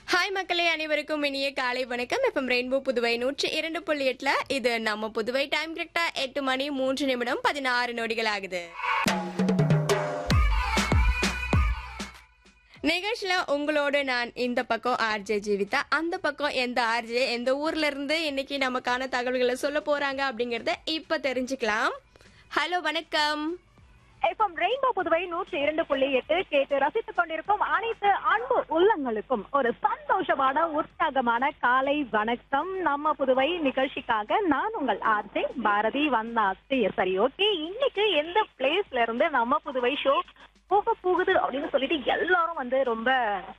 Hi மக்களே அனைவருக்கும் இனிய காலை வணக்கம் எஃப்எம் ரெயின்போ புதுவை நூற்றி இரண்டு புள்ளி எட்டுல இது நம்ம புதுவை டைம் கரெக்டா எட்டு மணி மூன்று நிமிடம் பதினாறு நொடிகள் ஆகுது நிகழ்ச்சியில உங்களோட நான் இந்த பக்கம் ஆர்ஜே ஜீவிதா அந்த பக்கம் எந்த ஆர்ஜே எந்த ஊர்ல இருந்து இன்னைக்கு நமக்கான தகவல்களை சொல்ல போறாங்க அப்படிங்கறத இப்ப தெரிஞ்சுக்கலாம் ஹலோ வணக்கம் எஃப்எம் ரெயின்போ புதுவை நூற்றி இரண்டு புள்ளி எட்டு கேட்டு ரசித்துக் கொண்டிருக்கும் அனைத்து அன்பு உள்ளங்களுக்கும் ஒரு சந்தோஷமான உற்சாகமான காலை வணக்கம் நம்ம புதுவை நிகழ்ச்சிக்காக நான் உங்கள் ஆர்ஜே பாரதி வந்தாச்சு சரி ஓகே இன்னைக்கு எந்த பிளேஸ்ல இருந்து நம்ம புதுவை ஷோ போக போகுது அப்படின்னு சொல்லிட்டு எல்லாரும் வந்து ரொம்ப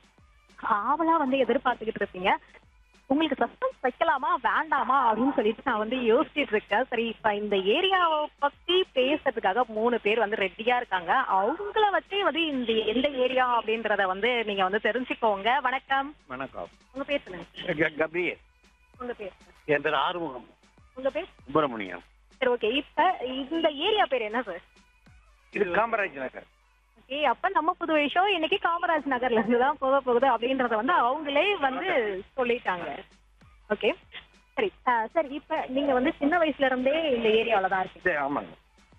ஆவலா வந்து எதிர்பார்த்துக்கிட்டு இருப்பீங்க உங்களுக்கு சஸ்பென்ஸ் வைக்கலாமா வேண்டாமா அப்படின்னு சொல்லிட்டு நான் வந்து யோசிச்சுட்டு இருக்கேன் சரி இப்ப இந்த ஏரியாவை பத்தி பேசுறதுக்காக மூணு பேர் வந்து ரெடியா இருக்காங்க அவங்கள வச்சே வந்து இந்த எந்த ஏரியா அப்படின்றத வந்து நீங்க வந்து தெரிஞ்சுக்கோங்க வணக்கம் வணக்கம் உங்க பேர் சொல்லுங்க க- கபீர் உங்க பேர் என் பேர் ஆறுமுகம் உங்க பேர் சுப்பிரமணியம் சரி ஓகே இப்ப இந்த ஏரியா பேர் என்ன சார் இது காமராஜ் நகர் ஓகே அப்ப நம்ம புதுவை ஷோ இன்னைக்கு காமராஜ் நகர்ல இருந்து தான் போக போகுது அப்படின்றத வந்து அவங்களே வந்து சொல்லிட்டாங்க ஓகே சரி அஹ், சரி இப்ப நீங்க வந்து சின்ன வயசுல இருந்தே இந்த ஏரியாவில தான் இருக்கீங்க சரி, ஆமாங்க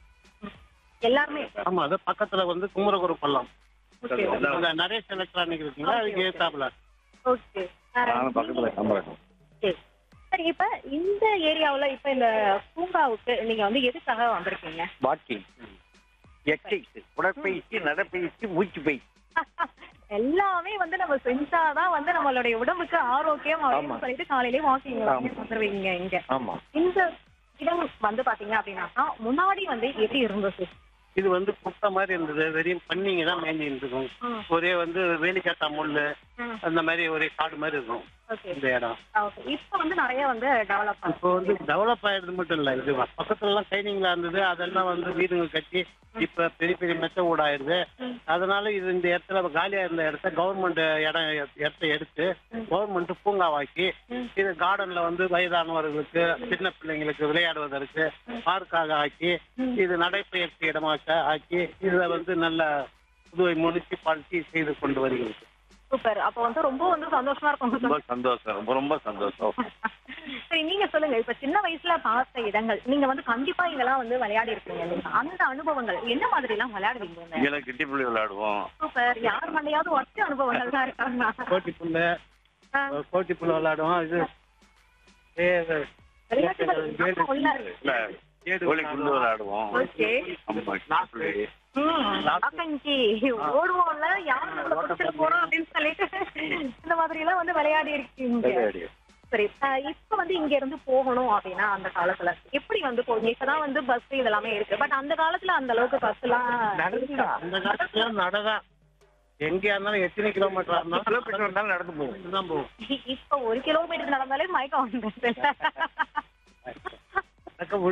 எல்லாருமே ஆமா அது பக்கத்துல வந்து குமரகுரு பள்ளம் ஓகே அந்த நரேஷ் எலக்ட்ரானிக் இருக்குங்களா அதுக்கு ஏத்தாப்புல ஓகே நானும் பக்கத்துல காமராஜ் சரி சரி இப்ப இந்த ஏரியாவுல இப்ப இந்த பூங்காவுக்கு நீங்க வந்து எதுக்காக வந்திருக்கீங்க வாக்கிங் எக்ஸைஸ் உடற்பயிற்சி நடப்பயிற்சி மூச்சு பயிற்சி எல்லாமே வந்து நம்ம செஞ்சாதான் வந்து நம்மளுடைய உடம்புக்கு ஆரோக்கியம் அப்படின்னு ஆமா. சொல்லிட்டு காலையிலேயே வாக்கிங் ஆமா. வந்துருவீங்க இங்க ஆமா இந்த இடம் வந்து பாத்தீங்க அப்படின்னாக்கா முன்னாடி வந்து எப்படி இருந்தது இது வந்து குட்டை மாதிரி இருந்தது வெறும் பண்ணிங்க தான் மேய்ஞ்சிட்டு இருக்கும் ம். ஒரே வந்து வேலிக்காத்தா முள்ளு ம். அந்த மாதிரி ஒரே காடு மாதிரி இருக்கும் ஓகே இந்த இடம் ஓகே இப்போ வந்து நிறைய வந்து டெவலப் இப்போ வந்து டெவலப் ஆயிடுறது மட்டும் இல்ல இது பக்கத்துல எல்லாம் ட்ரைனிங்ல இருந்தது அதெல்லாம் வந்து வீடுங்க கட்டி இப்ப பெரிய பெரிய மெத்த ஊடாயிருது அதனால இது இந்த இடத்துல காலியா இருந்த இடத்த கவர்மெண்ட் இடம் இடத்த எடுத்து கவர்மெண்ட் பூங்காவாக்கி இது கார்டன்ல வந்து வயதானவர்களுக்கு சின்ன பிள்ளைங்களுக்கு விளையாடுவதற்கு பார்க்காக ஆக்கி இது நடைப்பயிற்சி இடமாக ஆக்கி இதுல வந்து நல்ல புதுவை முனிசிபாலிட்டி செய்து கொண்டு வருகிறது சூப்பர் அப்போ வந்து ரொம்ப வந்து சந்தோஷமா ரொம்ப இருக்கும் சந்தோஷம் ரொம்ப ரொம்ப சந்தோஷம் சரி நீங்க சொல்லுங்க இப்ப சின்ன வயசுல பார்த்த இடங்கள் நீங்க வந்து கண்டிப்பா இதெல்லாம் வந்து விளையாடி இருக்கீங்க இல்லையா? அந்த அனுபவங்கள் என்ன மாதிரி எல்லாம் விளையாடுவீங்க இங்கே கிட்டிப்புள்ளி விளையாடுவோம் சூப்பர் யார் மண்டையாவது ஒற்ற அனுபவங்கள் தான் இருக்காங்க கோட்டி புல்லு கோட்டி புல்லு விளையாடுவோம் இது ஏ, விளையாட்டுகள் வேலு- உள்ள இல்ல ஏடு கோழி குண்டு விளையாடுவோம் ஓகே ஆமா கிட்டிப்புள்ளி அக்கஞ்சி ஓடுவோம்ல யார் நம்மள பிடிச்சிட்டு போறோம் அப்படின்னு சொல்லிட்டு இந்த மாதிரி எல்லாம் வந்து விளையாடி இருக்கீங்க விளையாடி சரி அஹ் இப்ப வந்து இங்க இருந்து போகணும் அப்படின்னா அந்த காலத்துல எப்படி வந்து போவீங்க இப்பதான் வந்து பஸ் இதெல்லாமே இருக்கு பட் அந்த காலத்துல அந்த அளவுக்கு பஸ் எல்லாம் அந்த காலத்துல நடதான் எங்கேயா இருந்தாலும் எத்தனை கிலோமீட்டர் இருந்தாலும் கிலோமீட்டர் வந்தாலும் நடந்து போகும் தான் போகும் இப்ப ஒரு கிலோமீட்டர் நடந்தாலே மயக்கம் வந்துருது நடக்க